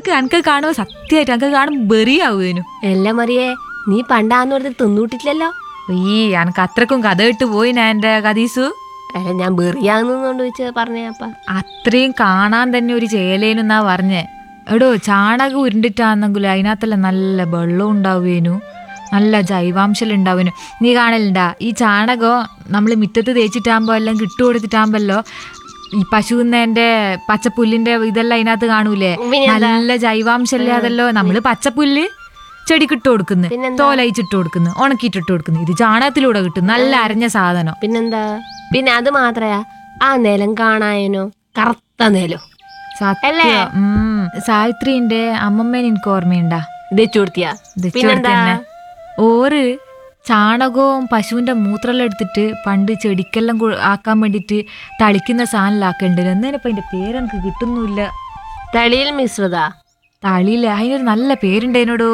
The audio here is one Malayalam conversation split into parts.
അനക്ക് അനക്ക് കാണുമ്പോ സത്യമായിട്ട് അനക്ക് കാണുമ്പോ ബെറിയാവുന്നു എല്ലാം അറിയേ നീ പണ്ടാന്ന് പറഞ്ഞ് തിന്നൂട്ടില്ലല്ലോ ഈ അനക്ക് അത്രക്കും കഥ ഇട്ട് പോയി ഞാൻ എന്റെ കദീസു അല്ല ഞാൻ ബെറിയാന്നോണ്ട് വെച്ച് പറഞ്ഞപ്പ അത്രയും കാണാൻ തന്നെ ഒരു ചേലേനെന്നാ പറഞ്ഞേ എടോ ചാണകം ഉരുണ്ടിട്ടാണെന്നെങ്കിലും അതിനകത്തെല്ലാം നല്ല വെള്ളം ഉണ്ടാവുകേനു നല്ല ജൈവാംശം ഉണ്ടാവുന്നു നീ കാണലുണ്ടാ ഈ ചാണകം നമ്മൾ മിറ്റത്ത് തേച്ചിട്ടാകുമ്പോ എല്ലാം ഇട്ട് കൊടുത്തിട്ടാകുമ്പല്ലോ ഈ പശുവിന്റെ പച്ചപ്പുല്ലിന്റെ ഇതെല്ലാം അതിനകത്ത് കാണൂലേ പിന്നെന്താ? നല്ല ജൈവാംശം ഇല്ലാതല്ലോ നമ്മള് പച്ചപ്പുല്ല് ചെടിക്കിട്ട് കൊടുക്കുന്നു പിന്നെന്താ? തോലയിച്ചിട്ട് കൊടുക്കുന്നു ഉണക്കിയിട്ടിട്ട് കൊടുക്കുന്നു ഇത് ചാണകത്തിലൂടെ കിട്ടും നല്ല അരഞ്ഞ സാധനം പിന്നെന്താ പിന്നെ അത് മാത്രയാ ആ നിലം കാണായനോ കറുത്ത നിലം അല്ലേ? സത്യം ഉം. സാവിത്രിന്റെ അമ്മമ്മേനെ എനിക്ക് ഓർമ്മയുണ്ടാ വെച്ചുകൊടുത്തിയാ ഇത് പിന്നെന്താ ചെറുക്കന്നെ. ഓര് ചാണകവും പശുവിന്റെ മൂത്രമെല്ലാം എടുത്തിട്ട് പണ്ട് ചെടിക്കെല്ലാം കു- ആക്കാൻ വേണ്ടിട്ട് തളിക്കുന്ന സാധനത്തിലാക്കണ്ട് എന്നേനപ്പ അതിന്റെ പേരെനിക്ക് കിട്ടുന്നില്ല തളിയിൽ മിശ്രിത തളിയില്ല അതിനൊരു നല്ല പേരുണ്ടേനോടോ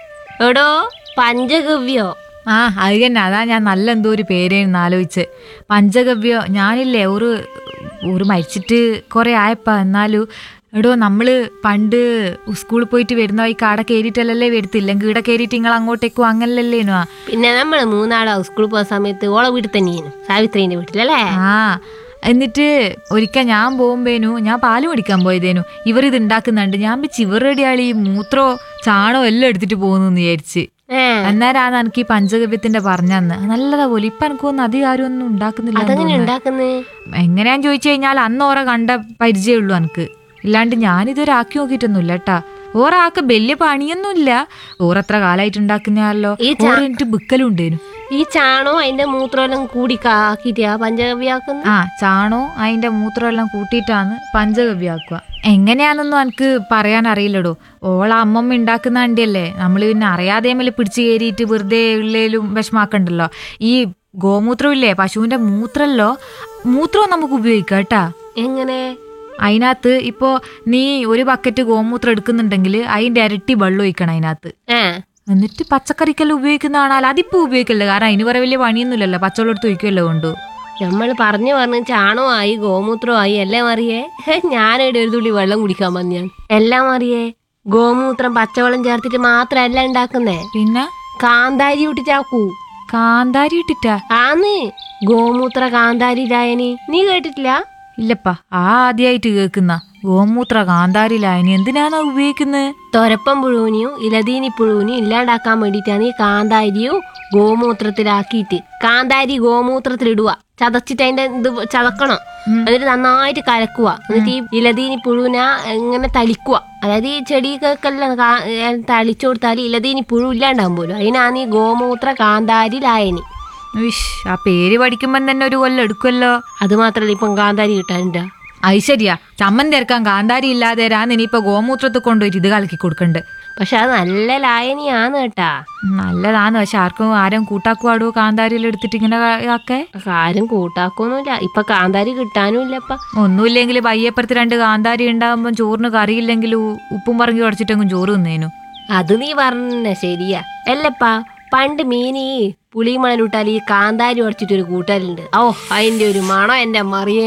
എടോ പഞ്ചഗവ്യോ ആ അത് തന്നെ അതാ ഞാൻ നല്ല എന്തോ ഒരു പേരേന്ന് ആലോചിച്ച് പഞ്ചഗവ്യോ ഞാനില്ലേ ഒരു ഒരു മരിച്ചിട്ട് കുറെ ആയപ്പാ എന്നാലും എടോ നമ്മള് പണ്ട് സ്കൂളിൽ പോയിട്ട് വരുന്ന ഈ കാട കയറിയിട്ടല്ലേ വരത്തില്ലെങ്കിൽ ഇവിടെ കയറിയിട്ട് നിങ്ങൾ അങ്ങോട്ടേക്കും അങ്ങനല്ലേനു ആ പിന്നെ നമ്മള് മൂന്നാളോ സ്കൂളിൽ പോകുന്ന സമയത്ത് ഓളെ വീട്ടിൽ തന്നെയാണ് സാവിത്രീന്റെ വീട്ടിലല്ലേ ആ എന്നിട്ട് ഒരിക്കൽ ഞാൻ പോകുമ്പേനു ഞാൻ പാല് മേടിക്കാൻ പോയതേനു ഇവർ ഇത് ഉണ്ടാക്കുന്നുണ്ട് ഞാൻ വെച്ച് ഇവരുടെ ആള് ഈ മൂത്രോ ചാണോ എല്ലാം എടുത്തിട്ട് പോകുന്നു വിചാരിച്ച് ഏ അന്നേരാണ് എനിക്ക് ഈ പഞ്ചഗവ്യത്തിന്റെ പറഞ്ഞന്ന് നല്ലതാ പോലെ ഇപ്പൊ എനിക്കൊന്നും അധികം ആരും ഒന്നും ഉണ്ടാക്കുന്നില്ല എന്ന് അതെങ്ങനെ തോന്നുന്നു. ഉണ്ടാക്കുന്നേ എങ്ങനെയാന്ന് ചോദിച്ചു കഴിഞ്ഞാൽ അന്ന് ഓറ കണ്ട പരിചയമുള്ളൂ എനിക്ക് ഇല്ലാണ്ട് ഞാനിതുവരെ ആക്കി നോക്കിയിട്ടൊന്നുമില്ല കേട്ടാ ഓറാക്ക് വലിയ പണിയൊന്നുമില്ല ഓറത്ര കാലായിട്ട് ഉണ്ടാക്കുന്നല്ലോ ഈ ചാ- ഓറ് എനിക്ക് ബിക്കലും ഉണ്ടേനു ഈ ചാണോ അതിന്റെ മൂത്രമെല്ലാം കൂടി കാക്കിട്ടാ പഞ്ചഗവ്യാക്കുന്ന ആ ചാണോ അതിന്റെ മൂത്രം എല്ലാം കൂട്ടിയിട്ടാണ് പഞ്ചഗവ്യാക്കുക എങ്ങനെയാണെന്നൊന്നും എനിക്ക് പറയാൻ അറിയില്ലടോ ഓള അമ്മമ്മ ഉണ്ടാക്കുന്ന വണ്ടിയല്ലേ നമ്മൾ പിന്നെ അറിയാതെ മേലെ പിടിച്ചു കയറിയിട്ട് വെറുതെ ഉള്ളേലും വിഷമാക്കണ്ടല്ലോ ഈ ഗോമൂത്രമില്ലേ പശുവിന്റെ മൂത്രമല്ലോ മൂത്രവും നമുക്ക് ഉപയോഗിക്കാം കേട്ടാ എങ്ങനെ അതിനകത്ത് ഇപ്പോ നീ ഒരു ബക്കറ്റ് ഗോമൂത്രം എടുക്കുന്നുണ്ടെങ്കിൽ അതിന്റെ ഇരട്ടി വെള്ളം ഒഴിക്കണം അതിനകത്ത് ഏ എന്നിട്ട് പച്ചക്കറിക്കെല്ലാം ഉപയോഗിക്കുന്നതാണാൽ അതിപ്പോ ഉപയോഗിക്കല്ലേ കാരണം അതിന് കുറെ വലിയ പണിയൊന്നുമില്ലല്ലോ പച്ചവെള്ളം എടുത്ത് ഒഴിക്കുമല്ലോ കൊണ്ട് നമ്മൾ പറഞ്ഞു പറഞ്ഞ് ചാണകമായി ഗോമൂത്രമായി എല്ലാം അറിയേ ഹേ, ഞാനിവിടെ ഒരു തുള്ളി വെള്ളം കുടിക്കാൻ വന്നു ഞാൻ എല്ലാം അറിയേ ഗോമൂത്രം പച്ചവെള്ളം ചേർത്തിട്ട് മാത്രമല്ല ഉണ്ടാക്കുന്നേ പിന്നെ കാന്താരി ഇട്ടിട്ടാക്കൂ കാന്താരി ഇട്ടിട്ടാ ആന്ന് ഗോമൂത്ര കാന്താരി രായനി നീ കേട്ടിട്ടില്ല ഇല്ലപ്പാ ആ ആദ്യമായിട്ട് കേക്കുന്ന ഗോമൂത്ര കാന്താരി ലായനി എന്തിനാണ് ഉപയോഗിക്കുന്നത് തൊരപ്പം പുഴുവിനെയും ഇലതീനി പുഴുവിനെയും ഇല്ലാണ്ടാക്കാൻ വേണ്ടിയിട്ടാണ് ഈ കാന്താരിയും ഗോമൂത്രത്തിലാക്കിയിട്ട് കാന്താരി ഗോമൂത്രത്തിലിടുക ചതച്ചിട്ട് അതിന്റെ ഇത് ചതക്കണം എന്നിട്ട് നന്നായിട്ട് കലക്കുക എന്നിട്ട് ഈ ഇലതീനി പുഴുവിനെ ഇങ്ങനെ തളിക്കുക അതായത് ഈ ചെടികൾക്കെല്ലാം കാ- ഏ, തളിച്ചു കൊടുത്താൽ ഇലതീനി പുഴു ഇല്ലാണ്ടാവും പോലും അതിനാണ് ഈ ഗോമൂത്ര കാന്താരി ലായനി വിഷ് ആ പേര് പഠിക്കുമ്പം തന്നെ ഒരു കൊല്ലം എടുക്കുമല്ലോ അത് മാത്രല്ല ഇപ്പം കാന്താരി കിട്ടാനുണ്ട് അത് ശരിയാ ചമ്മന്തി ഇറക്കാൻ കാന്താരി ഇല്ലാതെ രാന്ന് ഇനിയിപ്പോ ഗോമൂത്രത്തിൽ കൊണ്ടുപോയിട്ട് ഇത് കലക്കി കൊടുക്കണ്ട് പക്ഷെ അത് നല്ല ലായനിയാണ് കേട്ടാ നല്ലതാന്ന് പക്ഷെ ആർക്കും ആരും കൂട്ടാക്കുവാടോ കാന്താരിയിൽ എടുത്തിട്ട് ഇങ്ങനെ ഒക്കെ ആരും കൂട്ടാക്കൊന്നുമില്ല ഇപ്പൊ കാന്താരി കിട്ടാനും ഇല്ലപ്പ ഒന്നുമില്ലെങ്കിൽ ബയ്യപ്പുറത്ത് രണ്ട് കാന്താരി ഉണ്ടാകുമ്പോൾ ചോറിന് കറിയില്ലെങ്കിൽ ഉ- ഉപ്പും പറങ്ങി ഉടച്ചിട്ടെങ്കിലും ചോറ് തിന്നേനു അത് നീ പറഞ്ഞ ശരിയാ അല്ലപ്പാ പണ്ട് മീനി പുളിമണലിട്ടാൽ ഈ കാന്താരി ഉടച്ചിട്ട് ഒരു കൂട്ടലുണ്ട് ഓ അതിന്റെ ഒരു മണം എന്റെ മറിയേ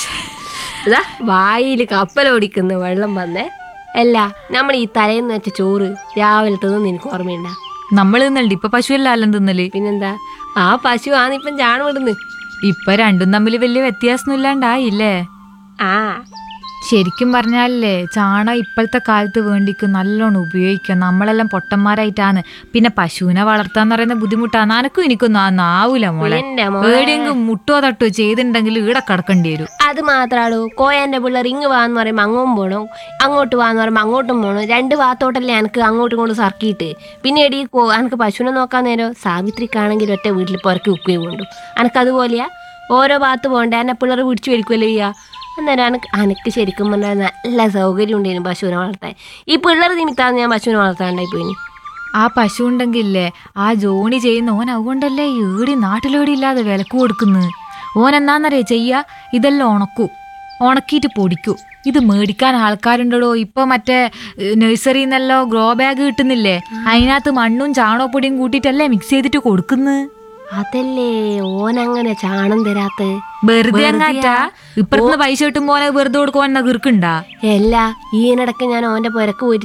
ഇതാ വായിൽ കപ്പലോടിക്കുന്ന വെള്ളം വന്നേ അല്ല നമ്മൾ ഈ തലേന്ന് വെച്ച ചോറ് രാവിലെ തിന്നു നിനക്ക് ഓർമ്മയുണ്ട നമ്മൾ തിന്നലുണ്ട് ഇപ്പൊ പശുവല്ല അല്ലം തിന്നല് പിന്നെന്താ ആ പശു ആന്നിപ്പം ചാണം ഇടുന്ന് ഇപ്പൊ രണ്ടും തമ്മിൽ വലിയ വ്യത്യാസം ഇല്ലാണ്ടായില്ലേ ആ ശരിക്കും പറഞ്ഞാലേ ചാണകം ഇപ്പോഴത്തെ കാലത്ത് വേണ്ടിക്ക് നല്ലോണം ഉപയോഗിക്കാം നമ്മളെല്ലാം പൊട്ടന്മാരായിട്ടാണ് പിന്നെ പശുവിനെ വളർത്താന്ന് പറയുന്ന ബുദ്ധിമുട്ടാണ് അനക്കും എനിക്കൊന്നും ആ നാവൂല മോളെ എന്റെ മോളെ. എവിടെയെങ്കിലും മുട്ടോ തട്ടോ ചെയ്തിട്ടുണ്ടെങ്കിൽ ഈടെ കിടക്കേണ്ടി വരും അത് മാത്രാടോ കോയന്റെ പിള്ളേർ ഇങ്ങ് വാന്ന് പറയുമ്പോ അങ്ങോട്ടും പോകണം അങ്ങോട്ട് വാന്ന് പറയുമ്പോ അങ്ങോട്ടും പോകണം രണ്ട് ഭാഗത്തോട്ടല്ലേ എനിക്ക് അങ്ങോട്ടും ഇങ്ങോട്ടും സർക്കിയിട്ട് പിന്നെ എടി എനിക്ക് പശുവിനെ നോക്കാൻ നേരം സാവിത്രിക്കാണെങ്കിൽ ഒറ്റ വീട്ടിൽ പുറക്കി ഉക്കുകയും കൊണ്ടു എനിക്ക് അതുപോലെയാ ഓരോ ഭാഗത്ത് പോകണ്ടേ എന്നെ പിള്ളേർ പിടിച്ചു വലിക്കുമല്ലോ ചെയ്യാ അന്നേരം എനിക്ക് എനിക്ക് ശരിക്കും പറഞ്ഞാൽ നല്ല സൗകര്യം ഉണ്ടായിരുന്നു പശുവിനെ വളർത്താൻ ഈ പിള്ളേർ നിമിത്താണ് ഞാൻ പശുവിനെ വളർത്താണ്ടായി പോയിനി ആ പശു ഉണ്ടെങ്കിലേ ആ ജോണി ചെയ്യുന്ന ഓൻ അതുകൊണ്ടല്ലേ ഏടി നാട്ടിലേടി ഇല്ലാതെ വിലക്ക് കൊടുക്കുന്നത് ഓൻ എന്നാന്നറിയ ചെയ്യ ഇതെല്ലാം ഉണക്കൂ ഉണക്കിയിട്ട് പൊടിക്കൂ ഇത് മേടിക്കാൻ ആൾക്കാരുണ്ടോ ഇപ്പൊ മറ്റേ നഴ്സറിയിൽ നിന്നല്ലോ ഗ്രോ ബാഗ് കിട്ടുന്നില്ലേ അതിനകത്ത് മണ്ണും ചാണകപ്പൊടിയും കൂട്ടിയിട്ടല്ലേ മിക്സ് ചെയ്തിട്ട് കൊടുക്കുന്നത് അതല്ലേ ഓനങ്ങനെ ചാണം തരാത്ത വെറുതെ അങ്ങാറ്റാ ഇപ്പുറത്തുനിന്ന് പൈസ കിട്ടുമ്പോൾ വെറുതെ കൊടുക്കുവാൻ കിറുക്കുണ്ടാ എല്ലാ ഈയിടക്ക് ഞാൻ ഓന്റെ പുരക്ക് പോയിട്ട്